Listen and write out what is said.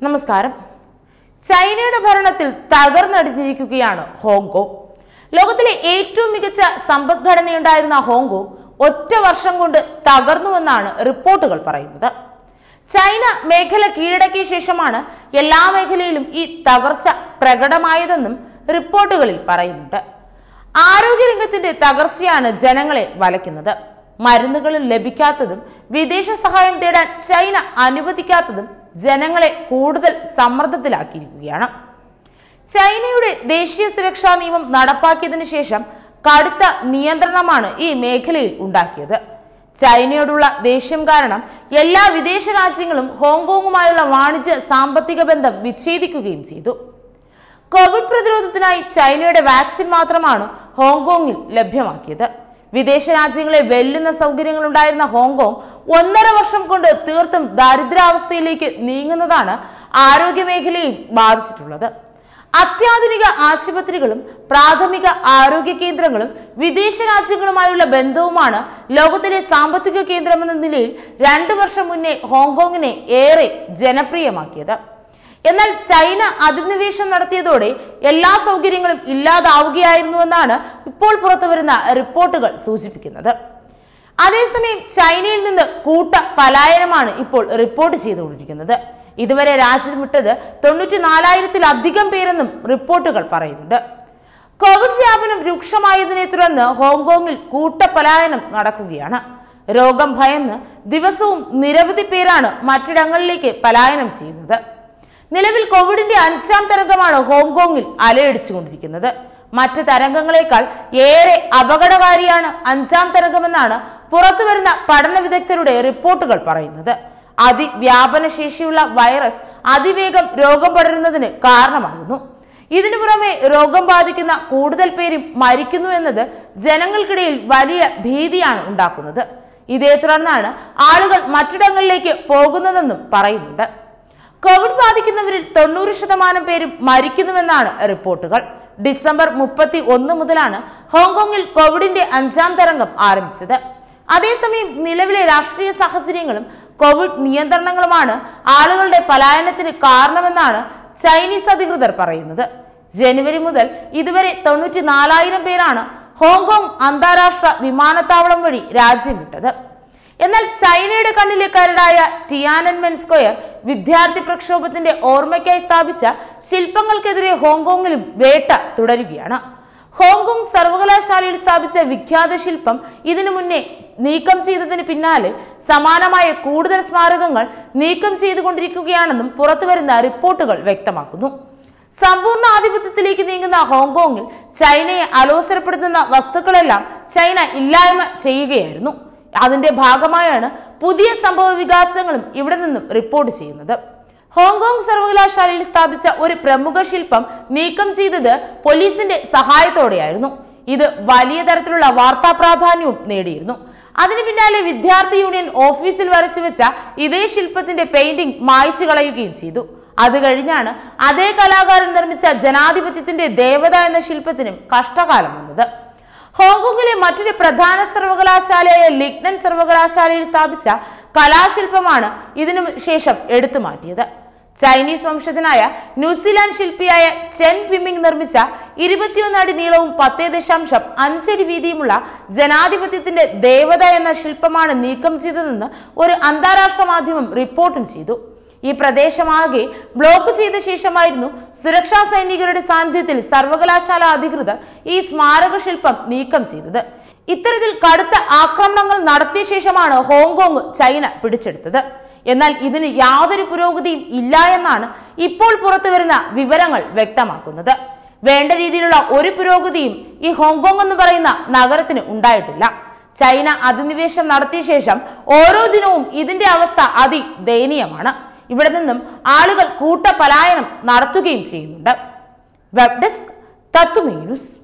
നമസ്കാരം ചൈനയുടെ ഭരണത്തിൽ തകർന്നടിഞ്ഞിരിക്കുകയാണ് ഹോങ്കോങ് ലോകത്തിലെ ഏറ്റവും മികച്ച സമ്പദ്ഘടനയുണ്ടായിരുന്ന ഹോങ്കോങ് ഒറ്റ വർഷം കൊണ്ട് തകർന്നുവെന്നാണ് റിപ്പോർട്ടുകൾ പറയുന്നത് ചൈന മേഖല കീഴടക്കിയ ശേഷമാണ് എല്ലാ മേഖലയിലും ഈ തകർച്ച പ്രകടമായതെന്നും റിപ്പോർട്ടുകളിൽ പറയുന്നുണ്ട് ആരോഗ്യരംഗത്തിന്റെ തകർച്ചയാണ് ജനങ്ങളെ വലയ്ക്കുന്നത് മരുന്നുകൾ ലഭിക്കാത്തതും വിദേശ സഹായം തേടാൻ ചൈന അനുവദിക്കാത്തതും ജനങ്ങളെ കൂടുതൽ സമ്മർദ്ദത്തിലാക്കിയിരിക്കുകയാണ് ചൈനയുടെ ദേശീയ സുരക്ഷാ നിയമം നടപ്പാക്കിയതിനു ശേഷം കടുത്ത നിയന്ത്രണമാണ് ഈ മേഖലയിൽ ഉണ്ടാക്കിയത് ചൈനയോടുള്ള ദേഷ്യം കാരണം എല്ലാ വിദേശ രാജ്യങ്ങളും ഹോങ്കോങ്ങുമായുള്ള വാണിജ്യ സാമ്പത്തിക ബന്ധം വിച്ഛേദിക്കുകയും ചെയ്തു കോവിഡ് പ്രതിരോധത്തിനായി ചൈനയുടെ വാക്സിൻ മാത്രമാണ് ഹോങ്കോങ്ങിൽ ലഭ്യമാക്കിയത് വിദേശ രാജ്യങ്ങളെ വെല്ലുന്ന സൗകര്യങ്ങൾ ഉണ്ടായിരുന്ന ഹോങ്കോങ് ഒന്നര വർഷം കൊണ്ട് തീർത്തും ദാരിദ്ര്യാവസ്ഥയിലേക്ക് നീങ്ങുന്നതാണ് ആരോഗ്യ മേഖലയും ബാധിച്ചിട്ടുള്ളത് അത്യാധുനിക ആശുപത്രികളും പ്രാഥമിക ആരോഗ്യ കേന്ദ്രങ്ങളും വിദേശ രാജ്യങ്ങളുമായുള്ള ബന്ധവുമാണ് ലോകത്തിലെ സാമ്പത്തിക കേന്ദ്രമെന്ന നിലയിൽ രണ്ടു വർഷം മുന്നേ ഹോങ്കോങ്ങിനെ ഏറെ ജനപ്രിയമാക്കിയത് എന്നാൽ ചൈന അധിനിവേശം നടത്തിയതോടെ എല്ലാ സൗകര്യങ്ങളും ഇല്ലാതാവുകയായിരുന്നുവെന്നാണ് ഇപ്പോൾ പുറത്തുവരുന്ന റിപ്പോർട്ടുകൾ സൂചിപ്പിക്കുന്നത് അതേസമയം ചൈനയിൽ നിന്ന് കൂട്ട പലായനമാണ് ഇപ്പോൾ റിപ്പോർട്ട് ചെയ്തുകൊണ്ടിരിക്കുന്നത് ഇതുവരെ രാജ്യം വിട്ടത് തൊണ്ണൂറ്റി നാലായിരത്തിലധികം പേരെന്നും റിപ്പോർട്ടുകൾ പറയുന്നുണ്ട് കോവിഡ് വ്യാപനം രൂക്ഷമായതിനെ തുടർന്ന് ഹോങ്കോങ്ങിൽ കൂട്ടപലായനം നടക്കുകയാണ് രോഗം ഭയന്ന് ദിവസവും നിരവധി പേരാണ് മറ്റിടങ്ങളിലേക്ക് പലായനം ചെയ്യുന്നത് നിലവിൽ കോവിഡിന്റെ അഞ്ചാം തരംഗമാണ് ഹോങ്കോങ്ങിൽ അലയടിച്ചുകൊണ്ടിരിക്കുന്നത് മറ്റ് തരംഗങ്ങളെക്കാൾ ഏറെ അപകടകാരിയാണ് അഞ്ചാം തരംഗമെന്നാണ് പുറത്തുവരുന്ന പഠന വിദഗ്ധരുടെ റിപ്പോർട്ടുകൾ പറയുന്നത് അതിവ്യാപന ശേഷിയുള്ള വൈറസ് അതിവേഗം രോഗം പടരുന്നതിന് കാരണമാകുന്നു ഇതിനു പുറമെ രോഗം ബാധിക്കുന്ന കൂടുതൽ പേരും മരിക്കുന്നു എന്നത് ജനങ്ങൾക്കിടയിൽ വലിയ ഭീതിയാണ് ഉണ്ടാക്കുന്നത് ഇതേ തുടർന്നാണ് ആളുകൾ മറ്റിടങ്ങളിലേക്ക് പോകുന്നതെന്നും പറയുന്നുണ്ട് കോവിഡ് ബാധിക്കുന്നവരിൽ തൊണ്ണൂറ് ശതമാനം പേരും മരിക്കുന്നുവെന്നാണ് റിപ്പോർട്ടുകൾ ഡിസംബർ മുപ്പത്തി ഒന്ന് മുതലാണ് ഹോങ്കോങ്ങിൽ കോവിഡിന്റെ അഞ്ചാം തരംഗം ആരംഭിച്ചത് അതേസമയം നിലവിലെ രാഷ്ട്രീയ സാഹചര്യങ്ങളും കോവിഡ് നിയന്ത്രണങ്ങളുമാണ് ആളുകളുടെ പലായനത്തിന് കാരണമെന്നാണ് ചൈനീസ് അധികൃതർ പറയുന്നത് ജനുവരി മുതൽ ഇതുവരെ തൊണ്ണൂറ്റി നാലായിരം പേരാണ് ഹോങ്കോങ് അന്താരാഷ്ട്ര വിമാനത്താവളം വഴി രാജ്യം വിട്ടത് എന്നാൽ ചൈനയുടെ കണ്ണിലെ കരടായ ടിയാനൻമെൻ സ്ക്വയർ വിദ്യാർത്ഥി പ്രക്ഷോഭത്തിന്റെ ഓർമ്മയ്ക്കായി സ്ഥാപിച്ച ശില്പങ്ങൾക്കെതിരെ ഹോങ്കോങ്ങിലും വേട്ട തുടരുകയാണ് ഹോങ്കോങ് സർവകലാശാലയിൽ സ്ഥാപിച്ച വിഖ്യാത ശില്പം ഇതിനു മുന്നേ നീക്കം ചെയ്തതിന് പിന്നാലെ സമാനമായ കൂടുതൽ സ്മാരകങ്ങൾ നീക്കം ചെയ്തുകൊണ്ടിരിക്കുകയാണെന്നും പുറത്തുവരുന്ന റിപ്പോർട്ടുകൾ വ്യക്തമാക്കുന്നു സമ്പൂർണ്ണ ആധിപത്യത്തിലേക്ക് നീങ്ങുന്ന ഹോങ്കോങ്ങിൽ ചൈനയെ അലോസരപ്പെടുത്തുന്ന വസ്തുക്കളെല്ലാം ചൈന ഇല്ലായ്മ ചെയ്യുകയായിരുന്നു അതിന്റെ ഭാഗമായാണ് പുതിയ സംഭവ വികാസങ്ങളും ഇവിടെ നിന്നും റിപ്പോർട്ട് ചെയ്യുന്നത് ഹോങ്കോങ് സർവകലാശാലയിൽ സ്ഥാപിച്ച ഒരു പ്രമുഖ ശില്പം നീക്കം ചെയ്തത് പോലീസിന്റെ സഹായത്തോടെയായിരുന്നു ഇത് വലിയ തരത്തിലുള്ള വാർത്താ പ്രാധാന്യവും നേടിയിരുന്നു അതിനു പിന്നാലെ വിദ്യാർത്ഥി യൂണിയൻ ഓഫീസിൽ വരച്ചു വെച്ച ഇതേ ശില്പത്തിന്റെ പെയിന്റിംഗ് മായ്ച്ചു കളയുകയും ചെയ്തു അത് കഴിഞ്ഞാണ് അതേ കലാകാരൻ നിർമ്മിച്ച ജനാധിപത്യത്തിന്റെ ദേവത എന്ന ശില്പത്തിനും കഷ്ടകാലം വന്നത് ഹോങ്കോങ്ങിലെ മറ്റൊരു പ്രധാന സർവകലാശാലയായ ലിഗ്നൻ സർവകലാശാലയിൽ സ്ഥാപിച്ച കലാശില്പമാണ് ഇതിനു ശേഷം എടുത്തു മാറ്റിയത് ചൈനീസ് വംശജനായ ന്യൂസിലാൻഡ് ശില്പിയായ ചെൻ വിമിങ് നിർമ്മിച്ച ഇരുപത്തിയൊന്ന് അടി നീളവും പത്തേ ദശാംശം അഞ്ചടി വീതിയുമുള്ള ജനാധിപത്യത്തിന്റെ ദേവത എന്ന ശില്പമാണ് നീക്കം ചെയ്തതെന്ന് ഒരു അന്താരാഷ്ട്ര മാധ്യമം റിപ്പോർട്ടും ചെയ്തു ഈ പ്രദേശമാകെ ബ്ലോക്ക് ചെയ്ത ശേഷമായിരുന്നു സുരക്ഷാ സൈനികരുടെ സാന്നിധ്യത്തിൽ സർവകലാശാല അധികൃതർ ഈ സ്മാരക ശില്പം നീക്കം ചെയ്തത് ഇത്തരത്തിൽ കടുത്ത ആക്രമണങ്ങൾ നടത്തിയ ശേഷമാണ് ഹോങ്കോങ് ചൈന പിടിച്ചെടുത്തത് എന്നാൽ ഇതിന് യാതൊരു പുരോഗതിയും ഇല്ല എന്നാണ് ഇപ്പോൾ പുറത്തുവരുന്ന വിവരങ്ങൾ വ്യക്തമാക്കുന്നത് വേണ്ട രീതിയിലുള്ള ഒരു പുരോഗതിയും ഈ ഹോങ്കോങ് എന്ന് പറയുന്ന നഗരത്തിന് ഉണ്ടായിട്ടില്ല ചൈന അധിനിവേശം നടത്തിയ ശേഷം ഓരോ ദിനവും ഇതിന്റെ അവസ്ഥ അതിദയനീയമാണ് ഇവിടെ നിന്നും ആളുകൾ കൂട്ട പലായനം നടത്തുകയും ചെയ്യുന്നുണ്ട് വെബ് ഡെസ്ക് തത്തുമീ ന്യൂസ്